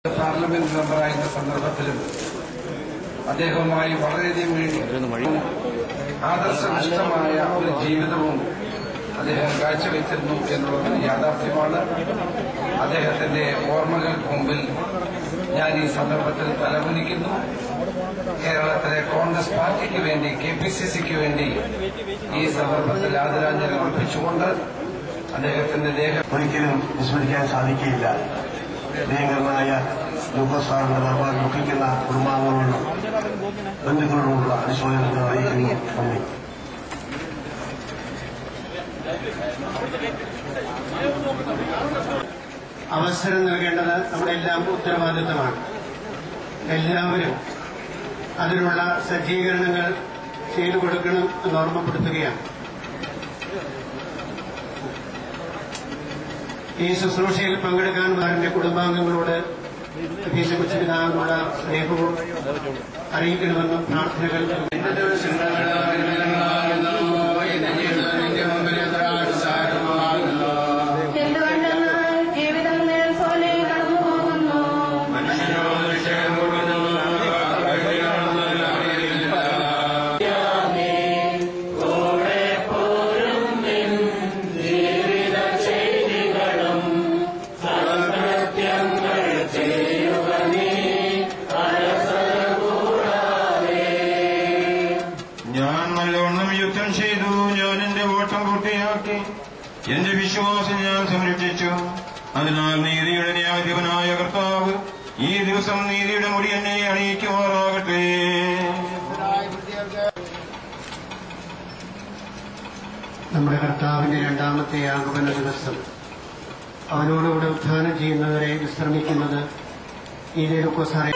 Parliament മെമ്പറായിരുന്ന സന്ദർഭത്തിലും അദ്ദേഹവുമായി വളരെയധികം ആദർശനിഷ്ഠമായ ഒരു ജീവിതവും അദ്ദേഹം കാഴ്ചവെച്ചിരുന്നു എന്നുള്ളത് യാഥാർത്ഥ്യമാണ് അദ്ദേഹത്തിന്റെ ഓർമ്മകൾക്ക് മുമ്പിൽ ഞാൻ ഈ സന്ദർഭത്തിൽ തലകുനിക്കുന്നു കേരളത്തിലെ കോൺഗ്രസ് പാർട്ടിക്ക് വേണ്ടി കെ പി സി സിക്ക് വേണ്ടി ഈ സന്ദർഭത്തിൽ ആദരാഞ്ജലി അർപ്പിച്ചുകൊണ്ട് അദ്ദേഹത്തിന്റെ ദേഹം ഒരിക്കലും വിസ്മരിക്കാൻ സാധിക്കുകയില്ല പ്രിയങ്കരനായ ലൂക്കോസ് സാറിന്റെ വേർപാട് ദുഃഖിക്കുന്ന കുടുംബാംഗങ്ങളോടും ബന്ധുക്കളോടുമുള്ള അനുശോചനത്തെ അറിയിക്കുന്നു നന്ദി അവസരം നൽകേണ്ടത് നമ്മുടെ എല്ലാം ഉത്തരവാദിത്തമാണ് എല്ലാവരും അതിനുള്ള സജ്ജീകരണങ്ങൾ ചെയ്തു കൊടുക്കണം എന്ന് ഓർമ്മപ്പെടുത്തുകയാണ് ഈ ശുശ്രൂഷയിൽ പങ്കെടുക്കാൻ വാറിന്റെ കുടുംബാംഗങ്ങളോട് പ്രത്യേകിച്ച് കൊച്ചുപിതാവിനുള്ള സ്നേഹവും അറിയിക്കണമെന്നും പ്രാർത്ഥനകൾ എന്തുകൊണ്ടെന്നാൽ ജീവിതം നേർ പോലെ കടന്നു പോകുന്നു ഞാൻ നല്ലവണ്ണം യുദ്ധം ചെയ്തു ഞാൻ എന്റെ ഓട്ടം പൂർത്തിയാക്കി എന്റെ വിശ്വാസം ഞാൻ സംരക്ഷിച്ചു അതിനാൽ നീതിയുടെ ന്യായാധിപനായ കർത്താവ് ഈ ദിവസം നീതിയുടെ മുടി എന്നെ അണിയിക്കുമാറാകട്ടെ നമ്മുടെ കർത്താവിന്റെ രണ്ടാമത്തെ ആഗമന ദിവസം അവനോടുകൂടെ ഉത്ഥാനം ചെയ്യുന്നവരെ വിശ്രമിക്കുന്നത് ഈ ലേലുക്കോസാറെ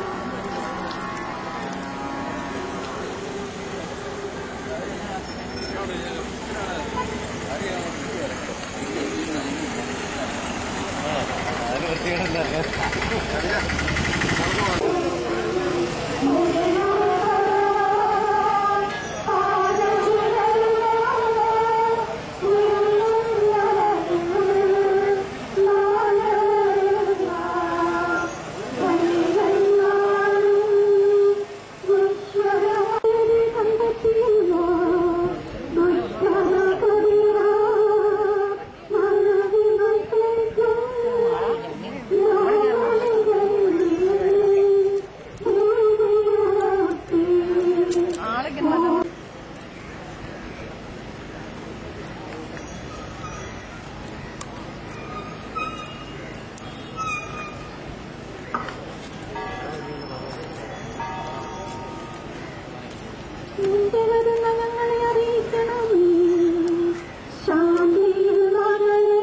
നിന്റെ വരുന്ന ഞങ്ങളെ അറിയിക്കണമേ ശാന്തിയിൽ വരണേ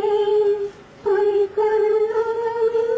പൊയ്ക്കരുളണമേ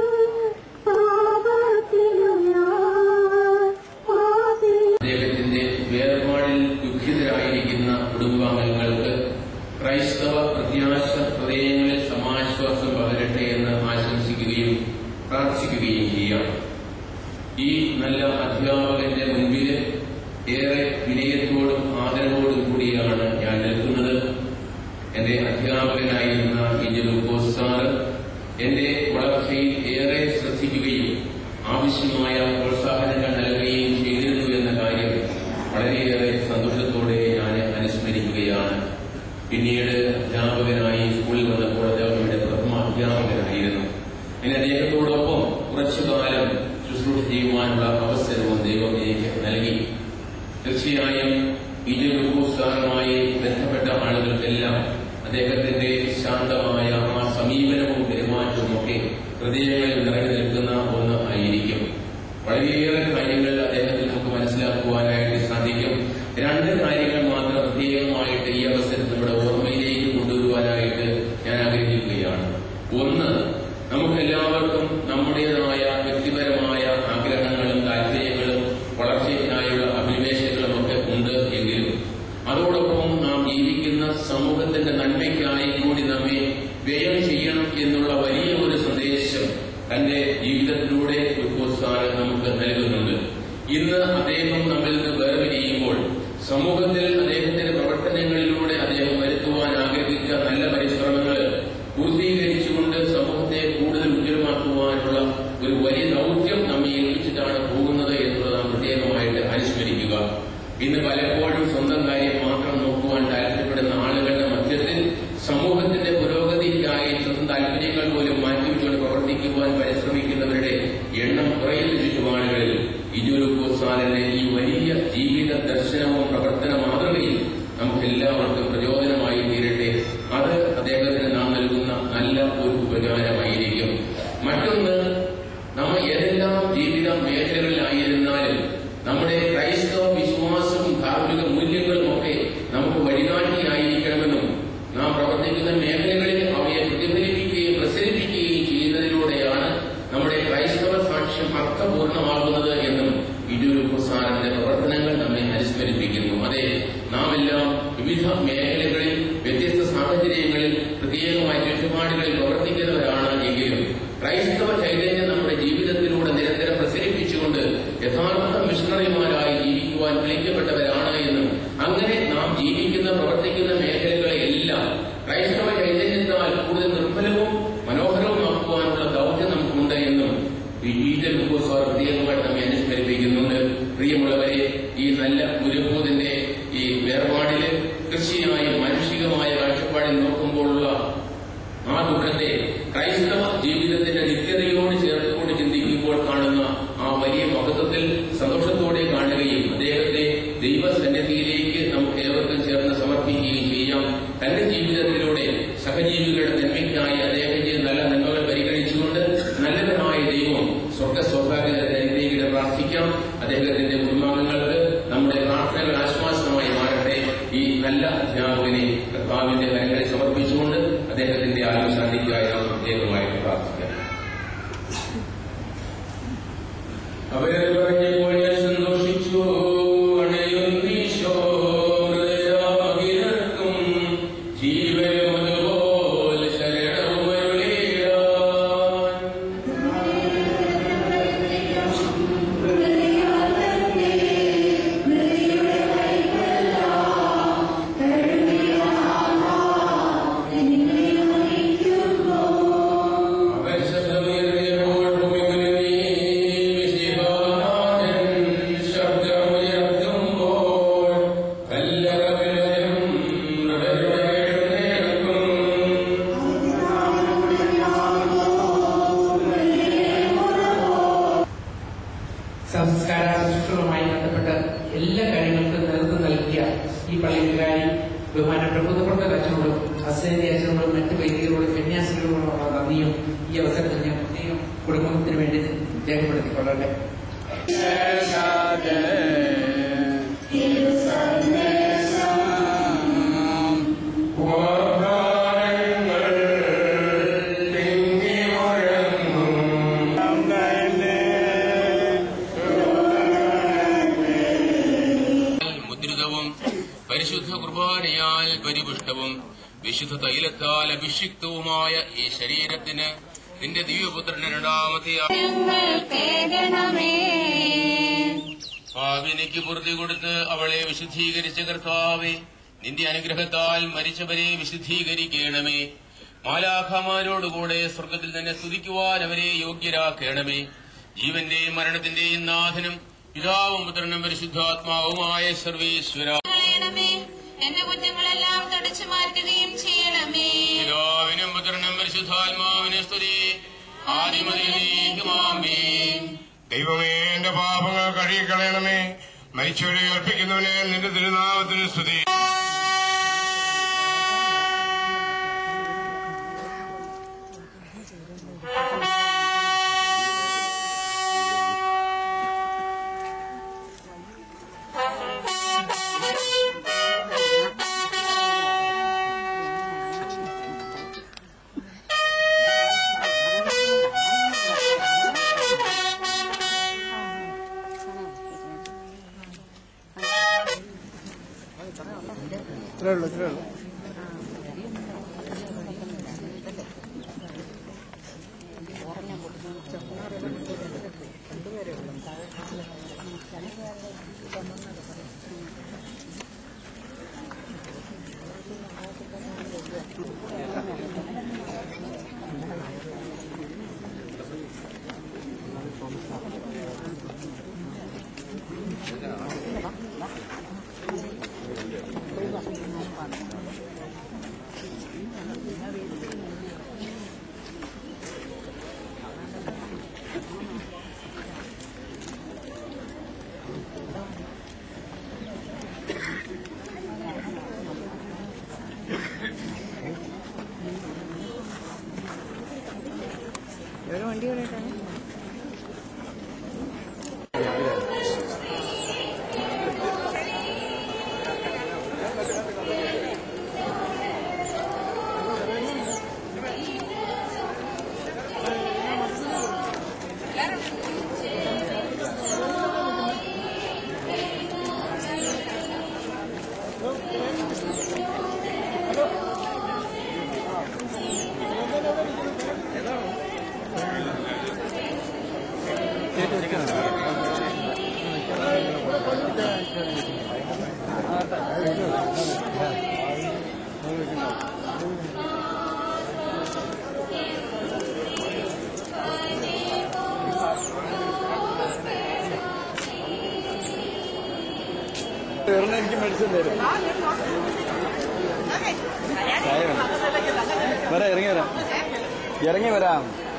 പാപത്തിലും ഞാൻ പാപി അദ്ദേഹത്തിന്റെ വേർപാടിൽ ദുഃഖിതരായിരിക്കുന്ന കുടുംബാംഗങ്ങൾക്ക് ക്രൈസ്തവ പ്രത്യാശ ഹൃദയങ്ങളിൽ സമാശ്വാസം പകരട്ടെ എന്ന് ആശംസിക്കുകയും പ്രാർത്ഥിക്കുകയും ചെയ്യാം ഈ നല്ല അധ്യാപകന്റെ മുൻപിൽ ഏറെ വിനയത്തോടും ആദരവോടും കൂടിയാണ് ഞാൻ നിൽക്കുന്നത് എന്റെ അധ്യാപകനായിരുന്ന ഇഞ്ചലൂക്കോസ് സാറ് എന്റെ വളർച്ചയിൽ ഏറെ ശ്രദ്ധിക്കുകയും ആവശ്യമായ പ്രോത്സാഹനങ്ങൾ നൽകുകയും ചെയ്തിരുന്നു എന്ന കാര്യം വളരെയേറെ സന്തോഷത്തോടെ ഞാൻ അനുസ്മരിക്കുകയാണ് പിന്നീട് അധ്യാപകനായി സ്കൂളിൽ വന്നപ്പോൾ അദ്ദേഹം ഇവിടെ പ്രഥമ അധ്യാപകനായിരുന്നു പിന്നെ അദ്ദേഹത്തോടൊപ്പം കുറച്ചു കാലം ശുശ്രൂഷ ചെയ്യുവാനുള്ള അവസരവും ദൈവം എനിക്ക് നൽകി തീർച്ചയായും ഇജുസാറുമായി ബന്ധപ്പെട്ട ആളുകൾക്കെല്ലാം അദ്ദേഹത്തിന്റെ ശാന്തമായ ആ സമീപനവും പെരുമാറ്റവും ഒക്കെ ഹൃദയങ്ങളിൽ നിറഞ്ഞു നിൽക്കുന്ന ഒന്ന് ആയിരിക്കും വളരെയേറെ കാര്യങ്ങൾ അദ്ദേഹത്തിൽ നമുക്ക് മനസ്സിലാക്കുവാനായിട്ട് സാധിക്കും രണ്ട് കാര്യങ്ങൾ മാത്രം പ്രത്യേകമായിട്ട് ഈ അവസരത്തിൽ നമ്മുടെ ഓർമ്മയിലേക്ക് കൊണ്ടുവരുവാനായിട്ട് ഞാൻ ആഗ്രഹിക്കുകയാണ് ഒന്ന് നമുക്കെല്ലാവർക്കും നമ്മുടേതായ വ്യക്തിപരമായ ആഗ്രഹങ്ങളും താല്പര്യങ്ങളും വളർച്ചയ്ക്കായുള്ള അഭിനിവേശങ്ങളും ഒക്കെ ഉണ്ട് എങ്കിലും അതോടൊപ്പം നാം ജീവിക്കുന്ന സമൂഹത്തിന്റെ നന്മയ്ക്കായി കൂടി നമ്മെ വ്യയം ചെയ്യണം എന്നുള്ള വലിയ ഒരു സന്ദേശം തന്റെ ജീവിതത്തിലൂടെ ഉത്പോസാറ് നമുക്ക് നൽകുന്നുണ്ട് ഇന്ന് അദ്ദേഹം നമ്മിൽ നിന്ന് വേർപിരിയുമ്പോൾ സമൂഹത്തിൽ അദ്ദേഹത്തിന്റെ പ്രവർത്തനങ്ങളിലൂടെ അദ്ദേഹം വരുത്തുവാൻ ആഗ്രഹിച്ച നല്ല പരിശ്രമങ്ങൾ പൂർത്തീകരിച്ചുകൊണ്ട് സമൂഹത്തെ കൂടുതൽ ഉജ്ജ്വലമാക്കുവാനുള്ള ഒരു വലിയ ദൗത്യം നമ്മെ ഏൽപ്പിച്ചിട്ടാണ് പോകുന്നത് എന്നുള്ളത് നാം പ്രത്യേകമായിട്ട് അനുസ്മരിക്കുക ഇന്ന് പലപ്പോഴും സ്വന്തം കാര്യം മാത്രം നോക്കുവാൻ താല്പര്യപ്പെടുന്ന ആളുകളുടെ മധ്യത്തിൽ സമൂഹത്തിന്റെ പുരോഗതിക്കായി സ്വന്തം താല്പര്യങ്ങൾ പോലും മാറ്റിവെച്ചുകൊണ്ട് പ്രവർത്തിക്കുവാൻ പരിശ്രമിക്കുന്നവരുടെ എണ്ണം കുറയുന്ന ചുറ്റുപാടുകളിൽ ഇജുരു കോസാലിന്റെ ഈ വലിയ ജീവിത ദർശനവും പ്രവർത്തന മാതൃകയും നമുക്ക് എല്ലാവർക്കും പ്രചോദനമായി തീരട്ടെ അത് അദ്ദേഹത്തിന് നാം നൽകുന്ന നല്ല ഒരു ഉപകാരമായിരിക്കും മറ്റൊന്ന് നമ്മൾ ഏതെല്ലാം ജീവിത മേഖലകളിലായിരുന്നാലും നമ്മുടെ ക്രൈസ്തവ വിശ്വാസവും ധാർമ്മിക മൂല്യങ്ങളും ഒക്കെ നമുക്ക് വഴികാട്ടിയായിരിക്കണമെന്നും നാം പ്രവർത്തിക്കുന്ന മേഖലകളിൽ അവയെ പ്രതിഫലിപ്പിക്കുകയും പ്രസരിപ്പിക്കുകയും ചെയ്യുന്നതിലൂടെയാണ് നമ്മുടെ ക്രൈസ്തവ സാക്ഷ്യം അർത്ഥപൂർണമാകുന്നത് എന്നും ഇടൂരു പ്രസാരന്റെ പ്രവർത്തനങ്ങൾ നമ്മെ അനുസ്മരിപ്പിക്കുന്നു അതെ നാം എല്ലാം വിവിധ മേഖലകളിൽ വ്യത്യസ്ത സാഹചര്യങ്ങളിൽ പ്രത്യേകമായ ചുറ്റുപാടുകളിൽ പ്രവർത്തിക്കുന്നവരാണ് എങ്കിലും ക്രൈസ്തവ ചൈതന്യം നമ്മുടെ ജീവിതത്തിലൂടെ നിരന്തരം പ്രസരിപ്പിച്ചുകൊണ്ട് യഥാർത്ഥ മിഷണറിമാരായി ജീവിക്കുവാൻ വിളിക്കപ്പെട്ടവരാണ് എന്നും അങ്ങനെ നാം ജീവിക്കുന്ന പ്രവർത്തിക്കുന്ന മേഖലകളെ എല്ലാം ക്രൈസ്തവ ചൈതന്യത്താൽ കൂടുതൽ നിർമ്മലവും മനോഹരവുമാക്കുവാനുള്ള ദൗത്യം നമുക്കുണ്ട് എന്നും ഈ ഈദൽ മുഖോസ്വാർ പ്രത്യേകമായിട്ട് നമ്മെ അനുസ്മരിപ്പിക്കുന്നുണ്ട് പ്രിയമുള്ളവരെ ഈ നല്ല ഗുരുഭൂതിന്റെ ഈ വേർപാടില് കൃഷിയായും മാനുഷികമായ കാഴ്ചപ്പാടിൽ നോക്കുമ്പോഴുള്ള ആ ദുഃഖത്തെ ക്രൈസ്തവ ജീവിതത്തിന്റെ നിത്യതയോട് ചേർത്തുകൊണ്ട് ചിന്തിക്കുമ്പോൾ കാണുന്ന ആ വലിയ മഹത്വത്തിൽ സന്തോഷത്തോടെ കാണുകയും അദ്ദേഹത്തെ ദൈവസന്നിധിയിലേക്ക് നമുക്ക് ഏവർക്കും ചേർന്ന് സമർപ്പിക്കുകയും ചെയ്യാം തന്റെ ജീവിതത്തിലൂടെ സഹജീവികളുടെ നന്മയ്ക്കായി അദ്ദേഹം ചെയ്ത നല്ല നന്മകൾ പരിഗണിച്ചുകൊണ്ട് നല്ലവനായ ദൈവം സ്വർഗ സൗഭാഗ്യത്തിലേക്ക് പ്രാർത്ഥിക്കാം അദ്ദേഹത്തിന്റെ കുടുംബാംഗങ്ങൾക്ക് നമ്മുടെ പ്രാർത്ഥനകൾ ആശ്വാസമായി മാറട്ടെ ഈ നല്ല അധ്യാപകനെ കർത്താവിന്റെ കരങ്ങളിൽ സമർപ്പിച്ചുകൊണ്ട് അദ്ദേഹത്തിന്റെ ആത്മശാന്തിക്കായി നാം പ്രത്യേകമായി പ്രാർത്ഥിക്കാം അവരെ പറഞ്ഞപ്പോൾ ഞാൻ സന്തോഷിച്ചു അണയുന്നീശോ ഹൃദയാഹിരർക്കും ജീവനും അതുപോലെ ശരണവും അരുളിയിടാൻ അവൻ ശബ്ദമുയർത്തിയപ്പോൾ ഭൂമികുലുങ്ങി. വിശിഹാനാഥൻ ശബ്ദമുയർത്തുമ്പോൾ കല്ലറ പിളരും, മൃതരുടെ എഴുന്നേൽക്കും. സംസ്കാര ശുശ്രൂഷകളുമായി ബന്ധപ്പെട്ട് എല്ലാ കാര്യങ്ങൾക്കും നേതൃത്വം നൽകിയ ഈ പള്ളിക്കാരി ബഹുമാന പ്രബുദ്ധപ്പെട്ട അച്ഛനോടും അസേരി അച്ഛനോടും മറ്റ് വൈദികരോടും കന്യാസികളോടുമുള്ള നന്ദിയും ഈ അവസരത്തിൽ ഞാൻ പ്രത്യേകം കുടുംബത്തിന് വേണ്ടി രേഖപ്പെടുത്തിക്കൊള്ളട്ടെ വാഗ്ദാനങ്ങൾ തിങ്ങി മുഴങ്ങും. മുദ്രിതവും പരിശുദ്ധ കുർബാനയാൽ പരിപുഷ്ടവും വിശുദ്ധ തൈലത്താൽ അഭിഷിക്തവുമായ ഈ ശരീരത്തിന് നിന്റെ ദിവ്യപുത്രന്റെ രണ്ടാമത്തെ ഭാവിനിക്ക് പൂർത്തി കൊടുത്ത് അവളെ വിശുദ്ധീകരിച്ച കർത്താവെ നിന്റെ അനുഗ്രഹത്താൽ മരിച്ചവരെ വിശുദ്ധീകരിക്കണമേ മാലാഖമാരോടുകൂടെ സ്വർഗത്തിൽ തന്നെ സ്തുതിക്കുവാൻ അവരെ യോഗ്യരാക്കണമേ ജീവന്റെയും മരണത്തിന്റെയും നാഥനും പിതാവും പുത്രനും പരിശുദ്ധാത്മാവുമായ സർവേശ്വര കളയണമേ എന്റെ കുറ്റങ്ങളെല്ലാം തുടച്ചു മാറ്റുകയും ചെയ്യണമേ പിതാവിനും പുത്രനും പരിശുദ്ധാത്മാവിനെ സ്തുതി ആദിമതിമാമേ ദൈവമേ എന്റെ പാപങ്ങൾ കഴുകിക്കളയണമേ മരിച്ചവരെ അർപ്പിക്കുന്നവനെ നിന്റെ തിരുനാമത്തിന് സ്തുതി എനിക്ക് മേടിച്ചു തരും വരാം ഇറങ്ങി വരാം ഇറങ്ങി വരാം